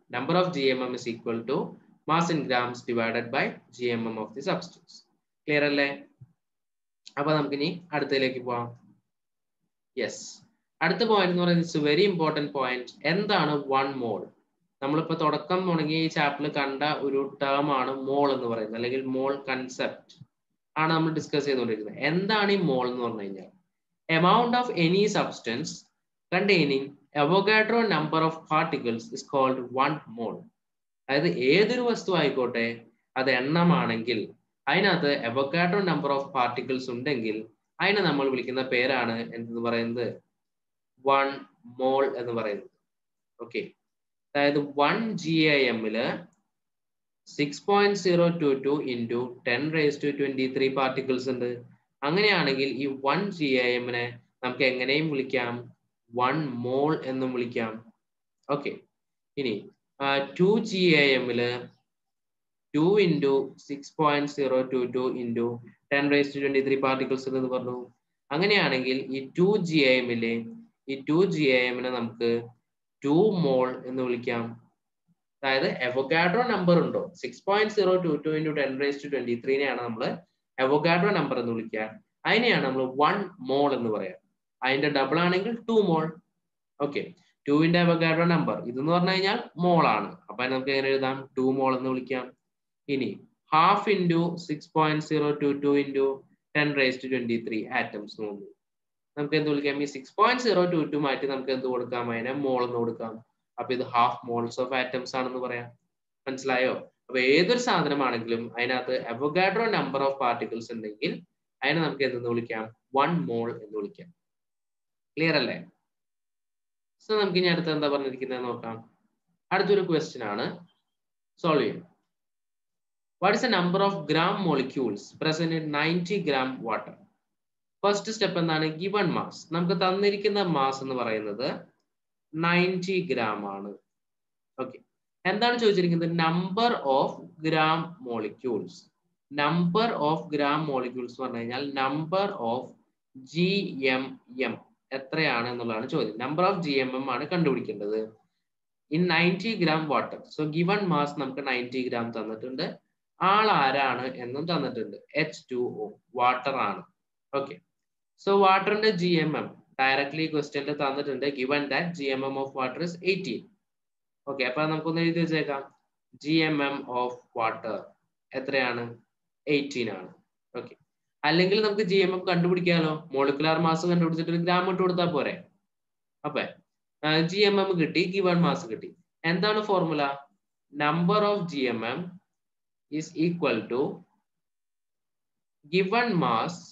number of G M M is equal to mass in grams divided by G M M of the substance clear അല്ലേ അപ്പൊ നമുക്കിനി അടുത്തതിലേക്ക് പോവാം യെസ് അടുത്ത പോയിന്റ് എന്ന് പറയുന്നത് വെരി ഇമ്പോർട്ടന്റ് പോയിന്റ് എന്താണ് വൺ മോൾ നമ്മളിപ്പോ തുടക്കം തുടങ്ങിയ ഈ ചാപ്റ്ററിൽ കണ്ട ഒരു ടേം ആണ് മോൾ എന്ന് പറയുന്നത് അല്ലെങ്കിൽ മോൾ കൺസെപ്റ്റ് ആണ് നമ്മൾ ഡിസ്കസ് ചെയ്തുകൊണ്ടിരിക്കുന്നത് എന്താണ് ഈ മോൾ എന്ന് പറഞ്ഞു കഴിഞ്ഞാൽ amount of any substance containing Avogadro number of particles is called one mole അതായത് ഏതൊരു വസ്തു ആയിക്കോട്ടെ അത് എണ്ണമാണെങ്കിൽ അതിനകത്ത് അവോഗാഡ്രോ നമ്പർ ഓഫ് പാർട്ടിക്കിൾസ് ഉണ്ടെങ്കിൽ അതിനെ നമ്മൾ വിളിക്കുന്ന പേരാണ് എന്തെന്ന് പറയുന്നത് വൺ മോൾ എന്ന് പറയുന്നത് ഓക്കെ അതായത് വൺ ജി ഐ എമ്മില് six point zero two two into ten raise to twenty three particles ഉണ്ട് അങ്ങനെയാണെങ്കിൽ ഈ വൺ ജി ഐ എമ്മിനെ നമുക്ക് എങ്ങനെയും വിളിക്കാം വൺ മോൾ എന്നും വിളിക്കാം ഓക്കെ ഇനി ടു ജി ഐ എമ്മില് two into six point zero two two into ten raise to twenty three particles എന്ന് പറഞ്ഞു അങ്ങനെയാണെങ്കിൽ ഈ ടു ജി ഐ എമ്മിലെ ഈ ടു ജി ഐ എമ്മിനെ നമുക്ക് ടു മോൾ എന്ന് വിളിക്കാം അതായത് എവോഗാഡ്രോ നമ്പർ ഉണ്ടോ six point zero two two into ten raise to twenty ത്രീനെയാണ് നമ്മൾ എവോഗാഡ്രോ നമ്പർ എന്ന് വിളിക്കുക അതിനെയാണ് നമ്മൾ വൺ മോൾ എന്ന് പറയാം അതിന്റെ ഡബിൾ ആണെങ്കിൽ ടു മോൾ ഓക്കെ ടുവിന്റെ അവഗാഡ്രോ നമ്പർ ഇതെന്ന് പറഞ്ഞു കഴിഞ്ഞാൽ മോൾ ആണ് അപ്പൊ നമുക്ക് എങ്ങനെ എഴുതാം ടു മോൾ എന്ന് വിളിക്കാം ഇനി half into six point zero two two into ten raise to twenty three atoms എന്ന് നമുക്ക് എന്ത് വിളിക്കാം ഈ six point zero two two മാറ്റി നമുക്ക് എന്ത് കൊടുക്കാം അതിനെ മോൾ എന്ന് കൊടുക്കാം അപ്പൊ ഇത് ഹാഫ് മോൾസ് ഓഫ് ആറ്റംസ് ആണെന്ന് പറയാം മനസ്സിലായോ അപ്പൊ ഏതൊരു സാധനമാണെങ്കിലും അതിനകത്ത് അവഗാഡ്രോ നമ്പർ ഓഫ് പാർട്ടിക്കിൾസ് ഉണ്ടെങ്കിൽ അതിനെ നമുക്ക് എന്തെന്ന് വിളിക്കാം വൺ മോൾ എന്ന് വിളിക്കാം ക്ലിയർ അല്ലേ സോ നമുക്ക് ഇനി അടുത്ത് എന്താ പറഞ്ഞിരിക്കുന്നത് നോക്കാം അടുത്തൊരു ക്വസ്റ്റ്യൻ ആണ് സോൾവ് ചെയ്യാം what is a number of gram molecules present in ninety gram water first step എന്താണ് ഗിവൺ മാസ് നമുക്ക് തന്നിരിക്കുന്ന മാസ് എന്ന് പറയുന്നത് നയൻറ്റി ഗ്രാം ആണ് ഓക്കെ എന്താണ് ചോദിച്ചിരിക്കുന്നത് number of gram molecules number of gram molecules പറഞ്ഞു കഴിഞ്ഞാൽ number of G M M എത്രയാണ് എന്നുള്ളതാണ് ചോദ്യം number of G M M ആണ് കണ്ടുപിടിക്കേണ്ടത് in ninety gram water so given mass നമുക്ക് നയൻറ്റി ഗ്രാം തന്നിട്ടുണ്ട് ആൾ ആരാണ് എന്നും തന്നിട്ടുണ്ട് എച്ച് ടു ഒ വാട്ടർ ആണ് ഓക്കെ സോ വാട്ടറിന്റെ ജി എം എം ഡയറക്ട്ലി ക്വസ്റ്റ്യനിൽ തന്നിട്ടുണ്ട് given that G M M of water is eighteen okay അപ്പൊ നമുക്കൊന്ന് എഴുതി വെച്ചേക്കാം G M M of water എത്രയാണ് എയ്റ്റീൻ ആണ് ഓക്കെ അല്ലെങ്കിൽ നമുക്ക് ജി എം എം കണ്ടുപിടിക്കാമല്ലോ മോളിക്കുലാർ മാസ് കണ്ടുപിടിച്ചിട്ട് ഒരു ഗ്രാം ഇട്ട് കൊടുത്താൽ പോരെ അപ്പൊ ജി എം എം കിട്ടി ഗിവൺ മാസ് കിട്ടി എന്താണ് formula number of G M M is equal to given mass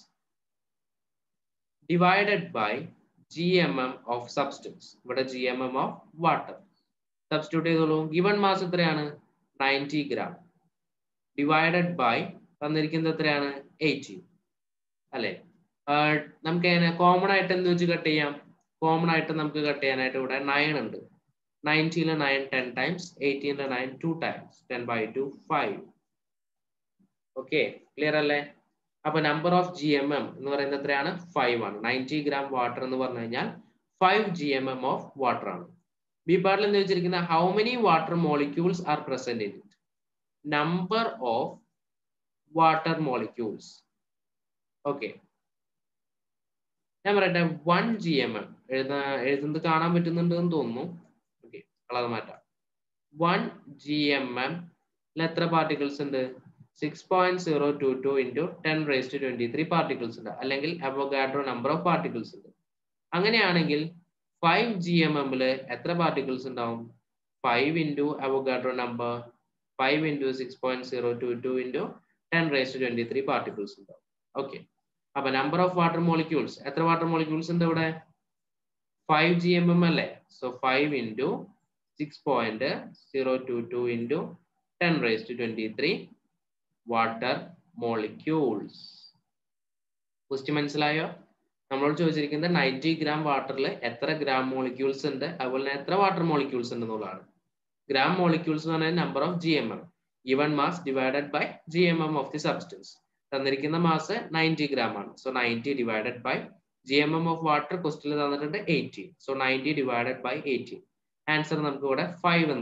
divided by G M M of substance ഇവിടെ G M M of water substitute ചെയ്തോളൂ ഗിവൺ മാസ് എത്രയാണ് നയൻറ്റി ഗ്രാം ഡിവൈഡഡ് ബൈ തന്നിരിക്കുന്നത് എത്രയാണ് എയ്റ്റീൻ അല്ലെ നമുക്ക് എങ്ങനെ കോമൺ ആയിട്ട് എന്ത് വെച്ച് കട്ട് ചെയ്യാം കോമൺ ആയിട്ട് നമുക്ക് കട്ട് ചെയ്യാനായിട്ട് ഇവിടെ നയൻ ഉണ്ട് നയൻറ്റീനിലെ നയൻ ടെൻ ടൈംസ് എയ്റ്റീനിലെ nine two times ten by two five okay clear അല്ലേ അപ്പൊ number of G M M എന്ന് പറയുന്നത് എത്രയാണ് ഫൈവ് ആണ് നയൻറ്റി ഗ്രാം വാട്ടർ എന്ന് പറഞ്ഞു കഴിഞ്ഞാൽ five G M M of water ആണ് ബി പാർട്ടിൽ എന്ന് വെച്ചിരിക്കുന്ന how many water molecules are present in it number of water molecules okay ഞാൻ പറയട്ടെ വൺ ജി എം എം എഴുത എഴുതുന്നത് കാണാൻ പറ്റുന്നുണ്ട് എന്ന് തോന്നുന്നു ഓക്കെ കളർ മാറ്റാം വൺ ജി എം എം എത്ര പാർട്ടിക്കിൾസ് ഉണ്ട് six point zero two two into ten raise to twenty three particles ഉണ്ട് അല്ലെങ്കിൽ അവോഗാഡ്രോ നമ്പർ ഓഫ് പാർട്ടിക്കിൾസ് ഉണ്ട് അങ്ങനെയാണെങ്കിൽ ഫൈവ് ജി എം എമ്മില് എത്ര പാർട്ടിക്കിൾസ് ഉണ്ടാവും five into Avogadro number five into six point zero two two into ten raise to twenty three particles ഉണ്ടാവും ഓക്കെ അപ്പൊ നമ്പർ ഓഫ് വാട്ടർ മോളിക്യൂൾസ് എത്ര വാട്ടർ മോളിക്യൂൾസ് ഉണ്ട് ഇവിടെ ഫൈവ് ജി എം എം അല്ലേ so five into six point zero two two into ten raise to twenty three water molecules question മനസ്സിലായോ നമ്മളോട് ചോദിച്ചിരിക്കുന്നത് നയൻറ്റി ഗ്രാം വാട്ടറിൽ എത്ര ഗ്രാം മോളിക്യൂൾസ് ഉണ്ട് അതുപോലെ തന്നെ എത്ര വാട്ടർ മോളിക്യൂൾസ് ഉണ്ട് എന്നുള്ളതാണ് ഗ്രാം മോളിക്യൂൾസ് എന്ന് പറഞ്ഞാൽ number of G M M given mass divided by G M M of the substance തന്നിരിക്കുന്ന മാസ് നയൻറ്റി ഗ്രാം ആണ് so ninety divided by G M M of water ക്വസ്റ്റിൽ തന്നിട്ടുണ്ട് eighteen so ninety divided by eighteen answer നമുക്ക് ഇവിടെ ഫൈവ് എന്ന് കിട്ടി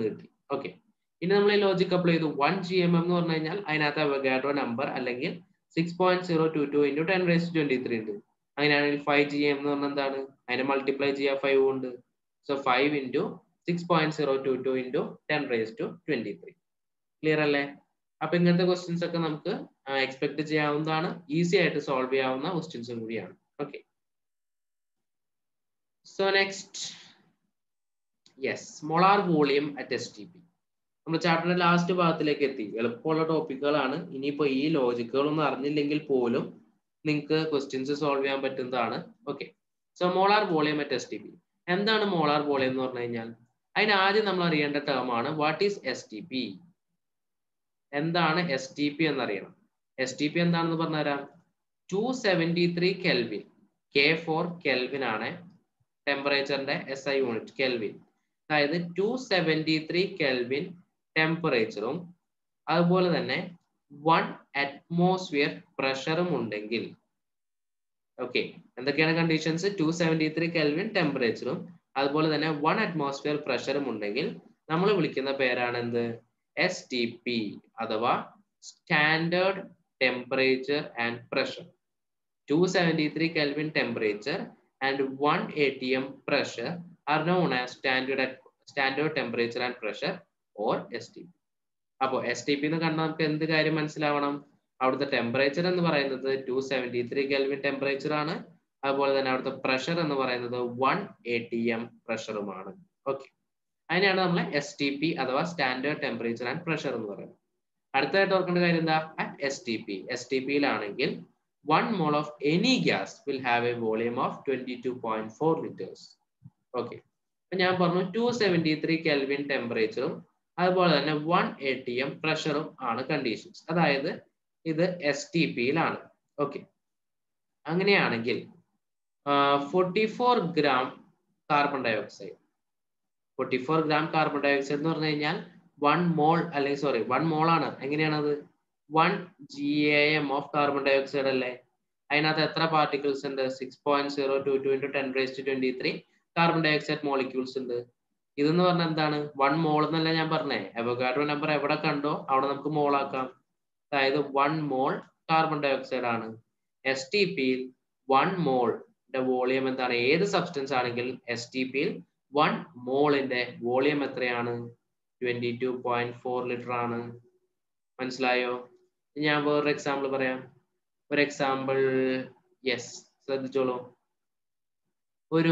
ഓക്കെ ഇനി നമ്മൾ ഈ ലോജിക് അപ്ലൈ ചെയ്തു വൺ ജി എം എം എന്ന് പറഞ്ഞു കഴിഞ്ഞാൽ അതിനകത്ത് അവഗാഡ്രോ നമ്പർ അല്ലെങ്കിൽ six point zero two two into ten raise twenty three ഉണ്ട് അങ്ങനെയാണെങ്കിൽ ഫൈവ് ജി എം എന്ന് പറഞ്ഞാൽ എന്താണ് അതിനെ മൾട്ടിപ്ലൈ ചെയ്യുക ഫൈവ് കൊണ്ട് so five into six point zero two two into ten raise to twenty three clear അല്ലേ അപ്പൊ ഇങ്ങനത്തെ ക്വസ്റ്റ്യൻസ് ഒക്കെ നമുക്ക് എക്സ്പെക്ട് ചെയ്യാവുന്നതാണ് ഈസി ആയിട്ട് സോൾവ് ചെയ്യാവുന്ന ക്വസ്റ്റ്യൻസും കൂടിയാണ് okay so next yes molar volume at S T P നമ്മൾ ചാപ്റ്ററിന്റെ ലാസ്റ്റ് ഭാഗത്തിലേക്ക് എത്തി എളുപ്പമുള്ള ടോപ്പിക്കുകളാണ് ഇനിയിപ്പോ ഈ ലോജിക്കുകളൊന്നും അറിഞ്ഞില്ലെങ്കിൽ പോലും നിങ്ങൾക്ക് ക്വസ്റ്റ്യൻസ് സോൾവ് ചെയ്യാൻ പറ്റുന്നതാണ് okay so molar volume at S T P എന്താണ് മോളാർ വോളിയം എന്ന് പറഞ്ഞു കഴിഞ്ഞാൽ അതിന് ആദ്യം നമ്മൾ അറിയേണ്ട ടേം ആണ് what is S T P എന്താണ് എസ് ടി പി എന്നറിയണം എസ് ടി പി എന്താണെന്ന് പറഞ്ഞുതരാം two seventy three kelvin K for kelvin ആണ് ടെമ്പറേച്ചറിന്റെ എസ് ഐ യൂണിറ്റ് കെൽവിൻ അതായത് ടു സെവൻറ്റി ത്രീ കെൽവിൻ ടെമ്പറേച്ചറും അതുപോലെ തന്നെ വൺ അറ്റ്മോസ്ഫിയർ പ്രഷറും ഉണ്ടെങ്കിൽ ഓക്കെ എന്തൊക്കെയാണ് conditions two seventy three kelvin ടെമ്പറേച്ചറും അതുപോലെ തന്നെ വൺ അറ്റ്മോസ്ഫിയർ പ്രഷറും ഉണ്ടെങ്കിൽ നമ്മൾ വിളിക്കുന്ന പേരാണ് എന്ത് എസ് ടി പി അഥവാ standard temperature and pressure two seventy three kelvin temperature and one A T M pressure are known as standard standard temperature and pressure or S T P അപ്പോൾ എസ് ടി പി എന്ന് കണ്ടാൽ നമുക്ക് എന്ത് കാര്യം മനസ്സിലാവണം അവിടുത്തെ ടെമ്പറേച്ചർ എന്ന് പറയുന്നത് two seventy three kelvin temperature ആണ് അതുപോലെ തന്നെ അവിടുത്തെ പ്രഷർ എന്ന് പറയുന്നത് വൺ എ ടി എം പ്രഷറുമാണ് ഓക്കെ അതിനെയാണ് നമ്മൾ എസ് ടി പി അഥവാ സ്റ്റാൻഡേർഡ് ടെമ്പറേച്ചർ ആൻഡ് പ്രഷർ എന്ന് പറയുന്നത് അടുത്തതായിട്ട് ഓർക്കേണ്ട കാര്യം എന്താ at S T P S T പിയിലാണെങ്കിൽ one mole of any gas will have a volume of twenty two point four litres okay ഞാൻ പറഞ്ഞു ടു സെവൻറ്റി ത്രീ കെൽവിൻ ടെമ്പറേച്ചറും അതുപോലെ തന്നെ വൺ എ ടി എം പ്രഷറും ആണ് കണ്ടീഷൻസ് അതായത് ഇത് എസ് ടി പിയിലാണ് ഓക്കെ അങ്ങനെയാണെങ്കിൽ forty four gram carbon dioxide forty four gram carbon dioxide എന്ന് പറഞ്ഞു കഴിഞ്ഞാൽ വൺ മോൾ അല്ലെങ്കിൽ സോറി വൺ മോൾ ആണ് എങ്ങനെയാണത് one G A M of carbon dioxide അല്ലേ അതിനകത്ത് എത്ര പാർട്ടിക്കിൾസ് ഉണ്ട് six point zero two two into ten raise to twenty three carbon dioxide molecules ഉണ്ട് ഇതെന്ന് പറഞ്ഞാൽ എന്താണ് വൺ മോൾ എന്നല്ല ഞാൻ പറഞ്ഞേ അവഗാഡ്രോ നമ്പർ എവിടെ കണ്ടോ അവിടെ നമുക്ക് മോൾ ആക്കാം അതായത് one mole carbon dioxide ആണ് എസ് ടി പിയിൽ വൺ മോളിന്റെ വോളിയം എന്താണ് ഏത് സബ്സ്റ്റൻസ് ആണെങ്കിൽ എസ് ടി പിയിൽ വൺ മോളിന്റെ വോളിയം എത്രയാണ് twenty two point four litre ആണ് മനസ്സിലായോ ഞാൻ വേറൊരു എക്സാമ്പിൾ പറയാം ഒരു എക്സാമ്പിൾ യെസ് ശ്രദ്ധിച്ചോളൂ ഒരു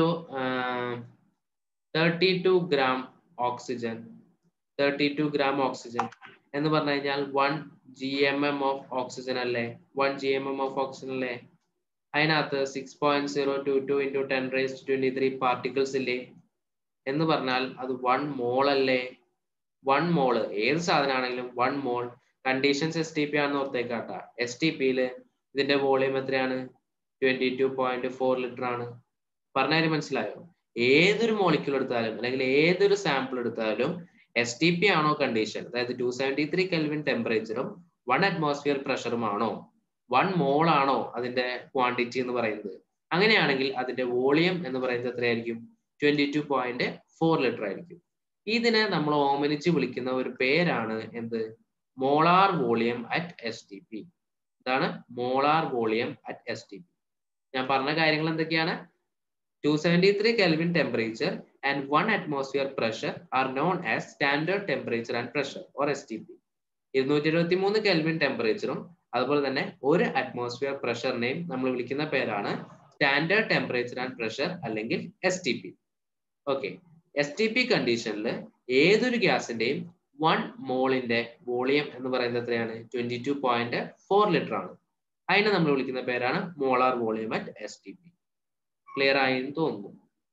thirty two gram oxygen thirty two gram oxygen എന്ന് പറഞ്ഞു കഴിഞ്ഞാൽ one G M M of oxygen അല്ലേ one G M M of oxygen അല്ലേ അതിനകത്ത് six point zero two two into ten raise twenty three particles ഇല്ലേ എന്ന് പറഞ്ഞാൽ അത് വൺ മോൾ അല്ലേ വൺ മോള് ഏത് സാധനമാണെങ്കിലും one mole conditions S T P ആണെന്ന് ഓർത്തേക്കാട്ട എസ് ടി പിയില് ഇതിന്റെ വോളിയം എത്രയാണ് twenty two point four litre ആണ് പറഞ്ഞാലും മനസ്സിലായോ ഏതൊരു മോളിക്യൂൾ എടുത്താലും അല്ലെങ്കിൽ ഏതൊരു സാമ്പിൾ എടുത്താലും എസ് ടി പി ആണോ കണ്ടീഷൻ അതായത് ടു സെവൻറ്റി ത്രീ കെൽവിൻ ടെമ്പറേച്ചറും വൺ അറ്റ്മോസ്ഫിയർ പ്രഷറും ആണോ വൺ മോൾ ആണോ അതിന്റെ ക്വാണ്ടിറ്റി എന്ന് പറയുന്നത് അങ്ങനെയാണെങ്കിൽ അതിന്റെ വോളിയം എന്ന് പറയുന്നത് എത്രയായിരിക്കും twenty two point four litre ആയിരിക്കും ഇതിനെ നമ്മൾ ഓമനിച്ച് വിളിക്കുന്ന ഒരു പേരാണ് എന്ത് molar volume at S T P ഇതാണ് molar volume at S T P ഞാൻ പറഞ്ഞ കാര്യങ്ങൾ എന്തൊക്കെയാണ് two seventy three kelvin temperature and one atmosphere pressure are known as standard temperature and pressure or S T P ഇരുന്നൂറ്റി എഴുപത്തി മൂന്ന് കെൽവിൻ ടെമ്പറേച്ചറും അതുപോലെ തന്നെ ഒരു അറ്റ്മോസ്ഫിയർ പ്രഷറിനെയും നമ്മൾ വിളിക്കുന്ന പേരാണ് സ്റ്റാൻഡേർഡ് ടെമ്പറേച്ചർ ആൻഡ് പ്രഷർ അല്ലെങ്കിൽ S T P okay S T P കണ്ടീഷനിൽ ഏതൊരു ഗ്യാസിന്റെയും വൺ മോളിന്റെ വോളിയം എന്ന് പറയുന്നത് എത്രയാണ് twenty two point four litre ആണ് അതിനെ നമ്മൾ വിളിക്കുന്ന പേരാണ് molar volume at S T P clear ആയി എന്ന് തോന്നുന്നു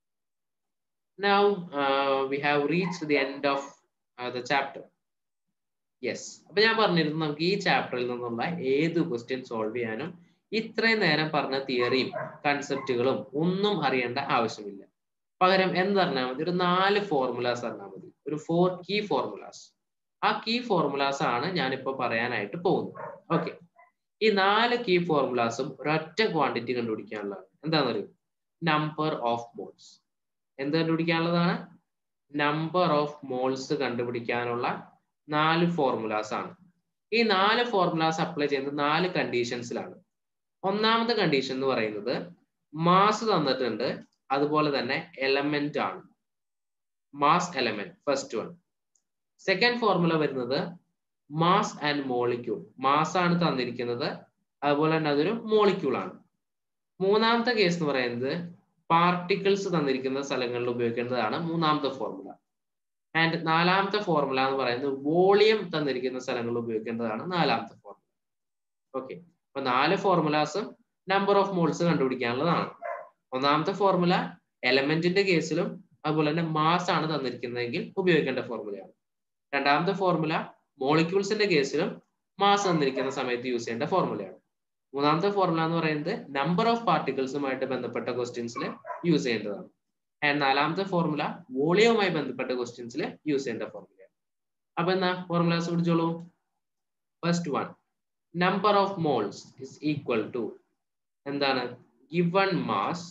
now we have reach the end of the chapter yes അപ്പൊ ഞാൻ പറഞ്ഞിരുന്നു നമുക്ക് ഈ ചാപ്റ്ററിൽ നിന്നുള്ള ഏത് ക്വസ്റ്റ്യൻ സോൾവ് ചെയ്യാനും ഇത്രയും നേരം പറഞ്ഞ തിയറിയും കൺസെപ്റ്റുകളും ഒന്നും അറിയേണ്ട ആവശ്യമില്ല പകരം എന്ത് പറഞ്ഞാൽ മതി ഒരു നാല് ഫോർമുലാസ് അറിഞ്ഞാൽ മതി ഒരു ഫോർ കീ ഫോർമുലാസ് ആ കീ ഫോർമുലാസ് ആണ് ഞാനിപ്പോ പറയാനായിട്ട് പോകുന്നത് ഓക്കെ ഈ നാല് കീ ഫോർമുലാസും ഒരൊറ്റ ക്വാണ്ടിറ്റി കണ്ടുപിടിക്കാനുള്ളതാണ് എന്താണെന്നറിയോ നമ്പർ ഓഫ് മോൾസ് എന്ത് കണ്ടുപിടിക്കാനുള്ളതാണ് നമ്പർ ഓഫ് മോൾസ് കണ്ടുപിടിക്കാനുള്ള നാല് ഫോർമുലാസ് ആണ് ഈ നാല് ഫോർമുലാസ് അപ്ലൈ ചെയ്യുന്നത് നാല് കണ്ടീഷൻസിലാണ് ഒന്നാമത്തെ കണ്ടീഷൻ എന്ന് പറയുന്നത് മാസ് തന്നിട്ടുണ്ട് അതുപോലെ തന്നെ എലമെന്റ് ആണ് mass element first one second formula വരുന്നത് മാസ് ആൻഡ് മോളിക്യൂൾ മാസ് ആണ് തന്നിരിക്കുന്നത് അതുപോലെ തന്നെ അതൊരു മോളിക്യൂൾ ആണ് മൂന്നാമത്തെ കേസ് എന്ന് പറയുന്നത് പാർട്ടിക്കിൾസ് തന്നിരിക്കുന്ന സ്ഥലങ്ങളിൽ ഉപയോഗിക്കേണ്ടതാണ് മൂന്നാമത്തെ ഫോർമുല ആൻഡ് നാലാമത്തെ ഫോർമുല എന്ന് പറയുന്നത് വോളിയം തന്നിരിക്കുന്ന സ്ഥലങ്ങളിൽ ഉപയോഗിക്കേണ്ടതാണ് നാലാമത്തെ ഫോർമുല ഓക്കെ അപ്പൊ നാല് ഫോർമുലാസും നമ്പർ ഓഫ് മോൾസ് കണ്ടുപിടിക്കാനുള്ളതാണ് ഒന്നാമത്തെ ഫോർമുല എലമെന്റിന്റെ കേസിലും അതുപോലെ തന്നെ മാസ് ആണ് തന്നിരിക്കുന്നതെങ്കിൽ ഉപയോഗിക്കേണ്ട ഫോർമുലയാണ് രണ്ടാമത്തെ ഫോർമുല മോളിക്യൂൾസിന്റെ കേസിലും മാസ് തന്നിരിക്കുന്ന സമയത്ത് യൂസ് ചെയ്യേണ്ട ഫോർമുലയാണ് മൂന്നാമത്തെ ഫോർമുല എന്ന് പറയുന്നത് നമ്പർ ഓഫ് പാർട്ടിക്കിൾസുമായിട്ട് ബന്ധപ്പെട്ട ക്വസ്റ്റ്യൻസിൽ യൂസ് ചെയ്യേണ്ടതാണ് ആൻഡ് നാലാമത്തെ ഫോർമുല വോളിയവുമായി ബന്ധപ്പെട്ട ക്വസ്റ്റ്യൻസിൽ യൂസ് ചെയ്യേണ്ട ഫോർമുലയാണ് അപ്പൊ എന്നാ ഫോർമുലാസ് പിടിച്ചോളൂ first one number of moles is equal to എന്താണ് given mass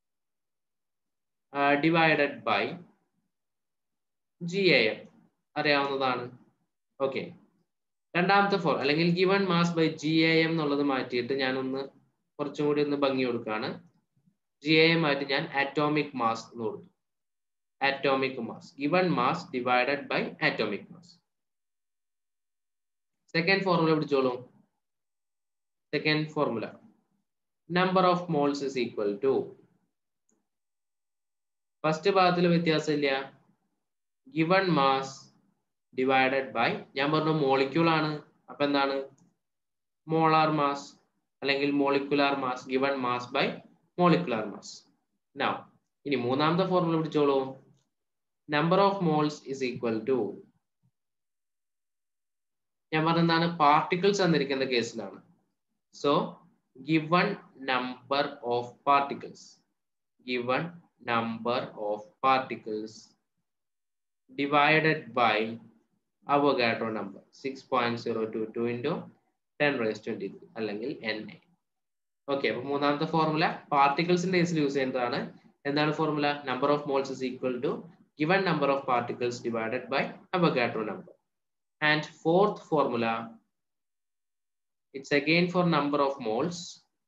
divided by G A M അറിയാവുന്നതാണ് ഓക്കെ രണ്ടാമത്തെ ഫോർ അല്ലെങ്കിൽ given mass by G A M എന്നുള്ളത് മാറ്റിയിട്ട് ഞാനൊന്ന് കുറച്ചും കൂടി ഒന്ന് ഭംഗി കൊടുക്കുകയാണ് ജി എ എം ആയിട്ട് ഞാൻ അറ്റോമിക് മാസ് എന്ന് കൊടുത്തു atomic mass given mass divided by atomic mass second formula പിടിച്ചോളൂ second formula number of moles is equal to first ഭാഗത്തിൽ വ്യത്യാസമില്ല ഗിവൺ മാസ് ഡിവൈഡഡ് ബൈ ഞാൻ പറഞ്ഞു മോളിക്യൂൾ ആണ് അപ്പൊ എന്താണ് മോളാർ മാസ് അല്ലെങ്കിൽ molecular mass given mass by molecular mass now ഇനി മൂന്നാമത്തെ ഫോർമുല പിടിച്ചോളൂ number of moles is equal to ഞാൻ പറഞ്ഞതാണ് പാർട്ടിക്കിൾസ് തന്നിരിക്കുന്ന കേസിലാണ് so given number of particles given number of particles divided by Avogadro number 6.022 into 10 raised to 23 അല്ലെങ്കിൽ എൻ എ ഓക്കെ അപ്പൊ മൂന്നാമത്തെ ഫോർമുല പാർട്ടിക്കിൾസിന്റെ കേസിൽ യൂസ് ചെയ്യുന്നതാണ് എന്താണ് formula number of moles is equal to given number of particles divided by Avogadro number and fourth formula it's again for number of moles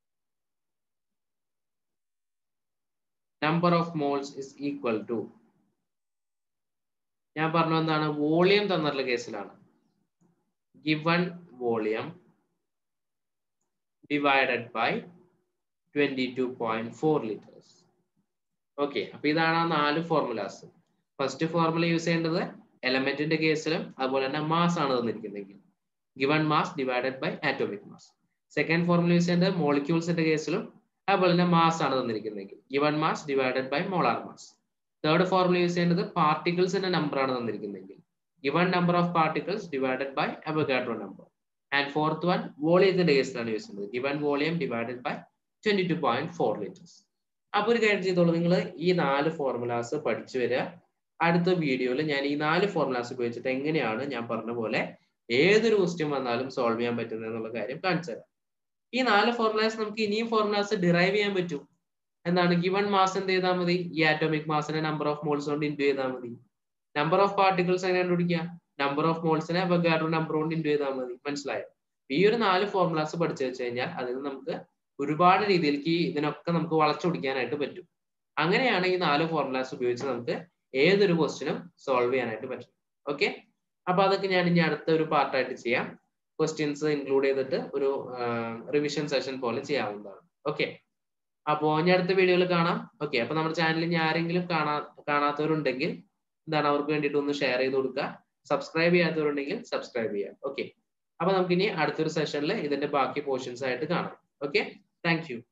number of moles is equal to ഞാൻ പറഞ്ഞു എന്താണ് വോളിയം തന്നിട്ടുള്ള കേസിലാണ് given volume divided by twenty two point four litres okay അപ്പൊ ഇതാണ് ആ നാല് ഫോർമുലാസ് ഫസ്റ്റ് ഫോർമുല യൂസ് ചെയ്യേണ്ടത് എലമെന്റിന്റെ കേസിലും അതുപോലെ തന്നെ മാസ് ആണ് തന്നിരിക്കുന്നതെങ്കിൽ given mass divided by atomic mass second formula use ചെയ്യേണ്ടത് മോളിക്യൂൾസിന്റെ കേസിലും അതുപോലെ തന്നെ മാസ് ആണ് തന്നിരിക്കുന്നതെങ്കിൽ given mass divided by molar mass third formula use ചെയ്യേണ്ടത് പാർട്ടിക്കിൾസിന്റെ നമ്പർ ആണ് തന്നിരിക്കുന്നതെങ്കിൽ given number of particles divided by Avogadro number and fourth one വോളിയത്തിന്റെ കേസിലാണ് യൂസ് ചെയ്യുന്നത് given volume divided by twenty two point four litres അപ്പൊ ഒരു കാര്യം ചെയ്തോളൂ നിങ്ങൾ ഈ നാല് ഫോർമുലാസ് പഠിച്ചു വരിക അടുത്ത വീഡിയോയിൽ ഞാൻ ഈ നാല് ഫോർമുലാസ് ഉപയോഗിച്ചിട്ട് എങ്ങനെയാണ് ഞാൻ പറഞ്ഞ പോലെ ഏതൊരു ക്വസ്റ്റ്യൻ വന്നാലും സോൾവ് ചെയ്യാൻ പറ്റുന്നത് എന്നുള്ള കാര്യം കാണിച്ചു തരാം ഈ നാല് ഫോർമുലാസ് നമുക്ക് ഇനിയും ഫോർമുലാസ് ഡിറൈവ് ചെയ്യാൻ പറ്റും എന്താണ് ഗിവൺ മാസ് എന്ത് ചെയ്താൽ മതി ഈ ആറ്റോമിക് മാസിനെ നമ്പർ ഓഫ് മോൾസ് കൊണ്ട് ഇൻറ്റു ചെയ്താൽ മതി നമ്പർ ഓഫ് പാർട്ടിക്കിൾസ് എങ്ങനെ കണ്ടുപിടിക്കുക നമ്പർ ഓഫ് മോൾസിനെ അവഗാഡ്രോ നമ്പർ കൊണ്ട് ഇൻറ്റു ചെയ്താൽ മതി മനസ്സിലായോ ഈ ഒരു നാല് ഫോർമുലാസ് പഠിച്ചു വെച്ച് കഴിഞ്ഞാൽ അതിന് നമുക്ക് ഒരുപാട് രീതിയിലേക്ക് ഇതിനൊക്കെ നമുക്ക് വളച്ചൊടിക്കാനായിട്ട് പറ്റും അങ്ങനെയാണ് ഈ നാല് ഫോർമുലാസ് ഉപയോഗിച്ച് നമുക്ക് ഏതൊരു ക്വസ്റ്റിനും സോൾവ് ചെയ്യാനായിട്ട് പറ്റും ഓക്കെ അപ്പൊ അതൊക്കെ ഞാൻ ഇനി അടുത്ത ഒരു പാർട്ടായിട്ട് ചെയ്യാം ക്വസ്റ്റ്യൻസ് ഇൻക്ലൂഡ് ചെയ്തിട്ട് ഒരു റിവിഷൻ സെഷൻ പോലെ ചെയ്യാവുന്നതാണ് ഓക്കെ അപ്പോ ഇനി അടുത്ത വീഡിയോയിൽ കാണാം ഓക്കെ അപ്പൊ നമ്മുടെ ചാനലിൽ ഇനി ആരെങ്കിലും കാണാ കാണാത്തവരുണ്ടെങ്കിൽ എന്താണ് അവർക്ക് വേണ്ടിയിട്ട് ഒന്ന് ഷെയർ ചെയ്ത് കൊടുക്കുക സബ്സ്ക്രൈബ് ചെയ്യാത്തവരുണ്ടെങ്കിൽ സബ്സ്ക്രൈബ് ചെയ്യാം ഓക്കെ അപ്പൊ നമുക്കിനി അടുത്തൊരു സെഷനിൽ ഇതിന്റെ ബാക്കി പോർഷൻസ് ആയിട്ട് കാണാം ഓക്കെ താങ്ക് യു